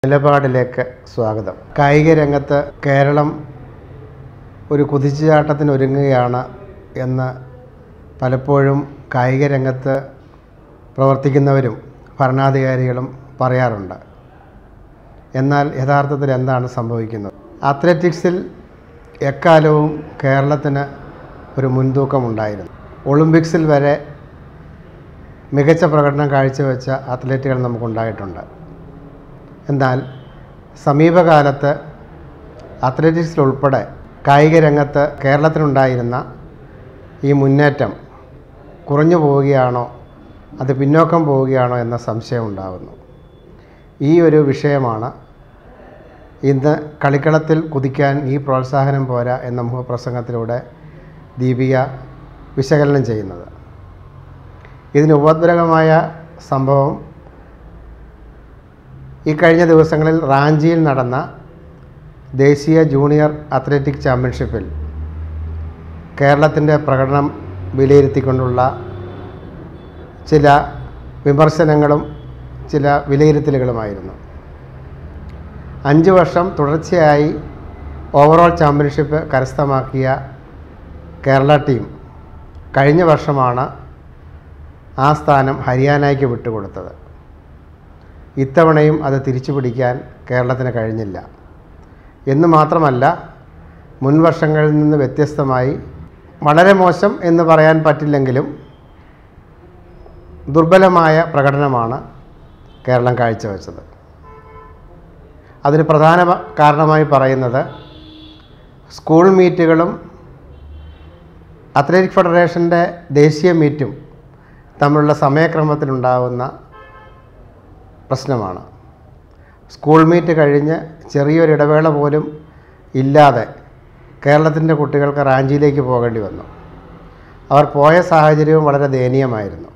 നിലപാടിലേക്ക് സ്വാഗതം കായിക രംഗത്ത് കേരളം ഒരു കുതിച്ചുചാട്ടത്തിന് ഒരുങ്ങുകയാണ് എന്ന് പലപ്പോഴും കായിക രംഗത്ത് പ്രവർത്തിക്കുന്നവരും ഭരണാധികാരികളും പറയാറുണ്ട് എന്നാൽ യഥാർത്ഥത്തിൽ എന്താണ് സംഭവിക്കുന്നത് അത്ലറ്റിക്സിൽ എക്കാലവും കേരളത്തിന് ഒരു മുൻതൂക്കമുണ്ടായിരുന്നു ഒളിമ്പിക്സിൽ വരെ മികച്ച പ്രകടനം കാഴ്ചവെച്ച അത്ലറ്റുകൾ നമുക്കുണ്ടായിട്ടുണ്ട് എന്നാൽ സമീപകാലത്ത് അത്ലറ്റിക്സിലുൾപ്പെടെ കായിക രംഗത്ത് കേരളത്തിനുണ്ടായിരുന്ന ഈ മുന്നേറ്റം കുറഞ്ഞു പോവുകയാണോ അത് പിന്നോക്കം പോവുകയാണോ എന്ന സംശയം ഉണ്ടാകുന്നു ഈ ഒരു വിഷയമാണ് ഇന്ന് കളിക്കളത്തിൽ കുതിക്കാൻ ഈ പ്രോത്സാഹനം പോരാ എന്ന മുഖപ്രസംഗത്തിലൂടെ ദീപിക വിശകലനം ചെയ്യുന്നത് ഇതിന് ഉപോദ്ബലകമായ സംഭവം ഈ കഴിഞ്ഞ ദിവസങ്ങളിൽ റാഞ്ചിയിൽ നടന്ന ദേശീയ ജൂനിയർ അത്ലറ്റിക് ചാമ്പ്യൻഷിപ്പിൽ കേരളത്തിൻ്റെ പ്രകടനം വിലയിരുത്തിക്കൊണ്ടുള്ള ചില വിമർശനങ്ങളും ചില വിലയിരുത്തലുകളുമായിരുന്നു അഞ്ച് വർഷം തുടർച്ചയായി ഓവറോൾ ചാമ്പ്യൻഷിപ്പ് കരസ്ഥമാക്കിയ കേരള ടീം കഴിഞ്ഞ വർഷമാണ് ആ സ്ഥാനം ഹരിയാനയ്ക്ക് വിട്ടുകൊടുത്തത് ഇത്തവണയും അത് തിരിച്ചു പിടിക്കാൻ കേരളത്തിന് കഴിഞ്ഞില്ല എന്ന് മാത്രമല്ല മുൻ വർഷങ്ങളിൽ നിന്ന് വ്യത്യസ്തമായി വളരെ മോശം എന്ന് പറയാൻ പറ്റില്ലെങ്കിലും ദുർബലമായ പ്രകടനമാണ് കേരളം കാഴ്ചവെച്ചത് അതിന് പ്രധാന പ- കാരണമായി പറയുന്നത് സ്കൂൾ മീറ്റുകളും അത്ലറ്റിക് ഫെഡറേഷൻ്റെ ദേശീയ മീറ്റും തമ്മിലുള്ള സമയക്രമത്തിലുണ്ടാകുന്ന പ്രശ്നമാണ് സ്കൂൾ മീറ്റ് കഴിഞ്ഞ് ചെറിയൊരു ഇടവേള പോലും ഇല്ലാതെ കേരളത്തിൻ്റെ കുട്ടികൾക്ക് റാഞ്ചിയിലേക്ക് പോകേണ്ടി വന്നു അവർ പോയ സാഹചര്യവും വളരെ ദയനീയമായിരുന്നു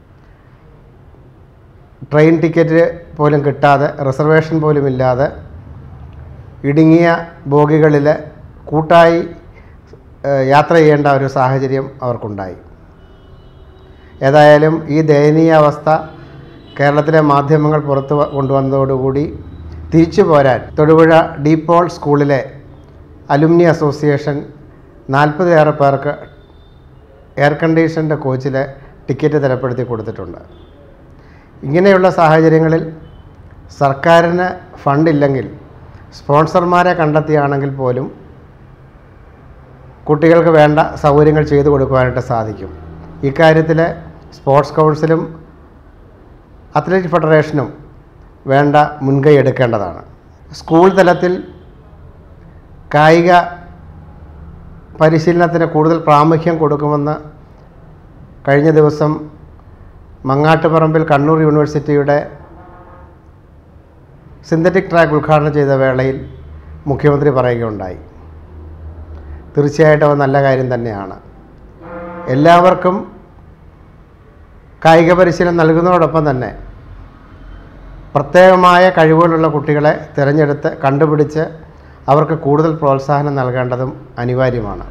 ട്രെയിൻ ടിക്കറ്റ് പോലും കിട്ടാതെ റിസർവേഷൻ പോലും ഇല്ലാതെ ഇടുങ്ങിയ ബോഗികളിൽ കൂട്ടായി ഏഹ്, യാത്ര ചെയ്യേണ്ട ഒരു സാഹചര്യം അവർക്കുണ്ടായി ഏതായാലും ഈ ദയനീയ അവസ്ഥ കേരളത്തിലെ മാധ്യമങ്ങൾ പുറത്തു വ- കൊണ്ടുവന്നതോടുകൂടി തിരിച്ചു പോരാൻ തൊടുപുഴ ഡീപോൾ സ്കൂളിലെ അലുമിനി അസോസിയേഷൻ നാൽപ്പതിലേറെ പേർക്ക് എയർ കണ്ടീഷൻ്റെ കോച്ചിൽ ടിക്കറ്റ് തരപ്പെടുത്തി കൊടുത്തിട്ടുണ്ട് ഇങ്ങനെയുള്ള സാഹചര്യങ്ങളിൽ സർക്കാരിന് ഫണ്ടില്ലെങ്കിൽ സ്പോൺസർമാരെ കണ്ടെത്തിയാണെങ്കിൽ പോലും കുട്ടികൾക്ക് വേണ്ട സൗകര്യങ്ങൾ ചെയ്തു കൊടുക്കുവാനായിട്ട് സാധിക്കും ഇക്കാര്യത്തിൽ സ്പോർട്സ് കൗൺസിലും അത്ലറ്റിക് ഫെഡറേഷനും വേണ്ട മുൻകൈ എടുക്കേണ്ടതാണ് സ്കൂൾ തലത്തിൽ കായിക പരിശീലനത്തിന് കൂടുതൽ പ്രാമുഖ്യം കൊടുക്കുമെന്ന് കഴിഞ്ഞ ദിവസം മങ്ങാട്ടുപറമ്പിൽ കണ്ണൂർ യൂണിവേഴ്സിറ്റിയുടെ സിന്തറ്റിക് ട്രാക്ക് ഉദ്ഘാടനം ചെയ്ത വേളയിൽ മുഖ്യമന്ത്രി പറയുകയുണ്ടായി തീർച്ചയായിട്ടും അത് നല്ല കാര്യം തന്നെയാണ് എല്ലാവർക്കും കായിക പരിശീലനം നൽകുന്നതോടൊപ്പം തന്നെ പ്രത്യേകമായ കഴിവുകളുള്ള കുട്ടികളെ തിരഞ്ഞെടുത്ത് കണ്ടുപിടിച്ച് അവർക്ക് കൂടുതൽ പ്രോത്സാഹനം നൽകേണ്ടതും അനിവാര്യമാണ്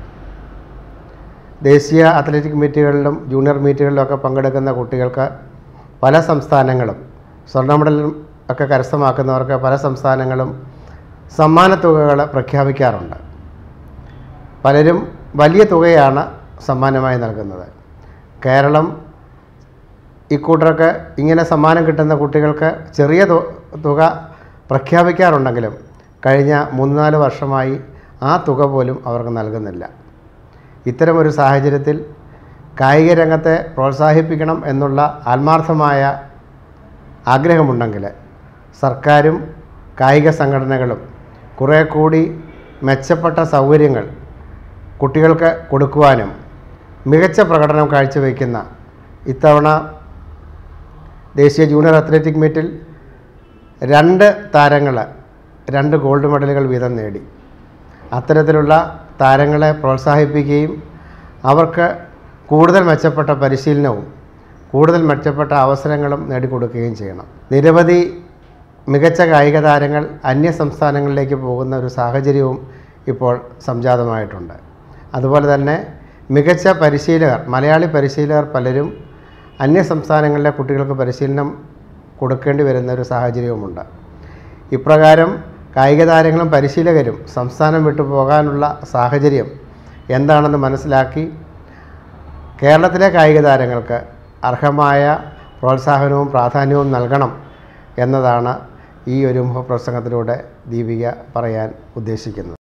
ദേശീയ അത്ലറ്റിക് മീറ്റുകളിലും ജൂനിയർ മീറ്റുകളിലും ഒക്കെ പങ്കെടുക്കുന്ന കുട്ടികൾക്ക് പല സംസ്ഥാനങ്ങളും സ്വർണ്ണ മെഡലും ഒക്കെ കരസ്ഥമാക്കുന്നവർക്ക് പല സംസ്ഥാനങ്ങളും സമ്മാനത്തുകകൾ പ്രഖ്യാപിക്കാറുണ്ട് പലരും വലിയ തുകയാണ് സമ്മാനമായി നൽകുന്നത് കേരളം ഇക്കൂട്ടർക്ക് ഇങ്ങനെ സമ്മാനം കിട്ടുന്ന കുട്ടികൾക്ക് ചെറിയ തു- തുക പ്രഖ്യാപിക്കാറുണ്ടെങ്കിലും കഴിഞ്ഞ മൂന്ന് നാല് വർഷമായി ആ തുക പോലും അവർക്ക് നൽകുന്നില്ല ഇത്തരമൊരു സാഹചര്യത്തിൽ കായിക രംഗത്തെ പ്രോത്സാഹിപ്പിക്കണം എന്നുള്ള ആത്മാർത്ഥമായ ആഗ്രഹമുണ്ടെങ്കിൽ സർക്കാരും കായിക സംഘടനകളും കുറേ കൂടി മെച്ചപ്പെട്ട സൗകര്യങ്ങൾ കുട്ടികൾക്ക് കൊടുക്കുവാനും മികച്ച പ്രകടനം കാഴ്ചവെക്കുന്ന ഇത്തവണ ദേശീയ ജൂനിയർ അത്ലറ്റിക് മീറ്റിൽ രണ്ട് താരങ്ങൾ രണ്ട് ഗോൾഡ് മെഡലുകൾ വീതം നേടി അത്തരത്തിലുള്ള താരങ്ങളെ പ്രോത്സാഹിപ്പിക്കുകയും അവർക്ക് കൂടുതൽ മെച്ചപ്പെട്ട പരിശീലനവും കൂടുതൽ മെച്ചപ്പെട്ട അവസരങ്ങളും നേടിക്കൊടുക്കുകയും ചെയ്യണം നിരവധി മികച്ച കായിക താരങ്ങൾ അന്യ സംസ്ഥാനങ്ങളിലേക്ക് പോകുന്ന ഒരു സാഹചര്യവും ഇപ്പോൾ സംജാതമായിട്ടുണ്ട് അതുപോലെ തന്നെ മികച്ച പരിശീലകർ മലയാളി പരിശീലകർ പലരും അന്യ സംസ്ഥാനങ്ങളിലെ കുട്ടികൾക്ക് പരിശീലനം കൊടുക്കേണ്ടി വരുന്ന ഒരു സാഹചര്യവുമുണ്ട് ഇപ്രകാരം കായിക താരങ്ങളും പരിശീലകരും സംസ്ഥാനം വിട്ടു പോകാനുള്ള സാഹചര്യം എന്താണെന്ന് മനസ്സിലാക്കി കേരളത്തിലെ കായിക താരങ്ങൾക്ക് അർഹമായ പ്രോത്സാഹനവും പ്രാധാന്യവും നൽകണം എന്നതാണ് ഈ ഒരു മുഖപ്രസംഗത്തിലൂടെ ദീപിക പറയാൻ ഉദ്ദേശിക്കുന്നത്